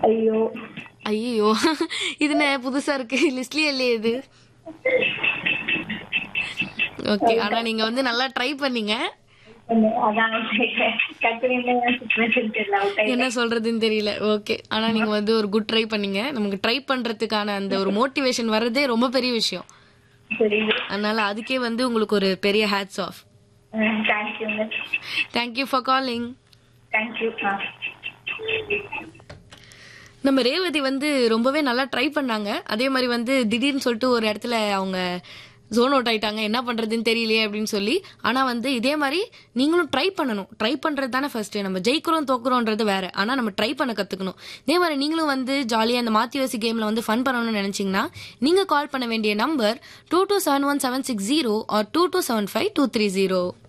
ஐயோ ஐயோ இது என்ன புதுசா இருக்கு லிஸ்ட்லயே இல்லையே இது ஓகே ஆனா நீங்க வந்து நல்லா ட்ரை பண்ணீங்க அதான் கத்துறீங்க சுச்சுவேஷன் தெரியல அவுட் என்ன சொல்றதுன்னு தெரியல ஓகே ஆனா நீங்க வந்து ஒரு குட் ட்ரை பண்ணீங்க நமக்கு ட்ரை பண்றதுக்கான அந்த ஒரு மோட்டிவேஷன் வர்றதே ரொம்ப பெரிய விஷயம் தெரியுது அதனால அதுக்கே வந்து உங்களுக்கு ஒரு பெரிய ஹேட்ஸ் ஆஃப் தேங்க்யூங்க தேங்க்யூ ஃபார் காலிங் தேங்க்யூ ஆ நம்ம ரேவதி வந்து ரொம்பவே நல்லா ட்ரை பண்ணாங்க அதே மாதிரி வந்து திடீர்னு சொல்லிட்டு ஒரு இடத்துல அவங்க ஜோன் அவுட் ஆயிட்டாங்க என்ன பண்றதுன்னு தெரியலையே அப்படின்னு சொல்லி ஆனா வந்து இதே மாதிரி நீங்களும் ட்ரை பண்ணணும் ட்ரை பண்றது தானே ஃபர்ஸ்ட் நம்ம ஜெயிக்கிறோம் தோக்குறோன்றது வேற ஆனா நம்ம ட்ரை பண்ண கத்துக்கணும் இதே மாதிரி நீங்களும் வந்து ஜாலியா அந்த மாத்தியோசி கேம்ல வந்து ஃபன் பண்ணணும்னு நினைச்சீங்கன்னா நீங்க கால் பண்ண வேண்டிய number two two seven one seven six zero or two two seven five two three zero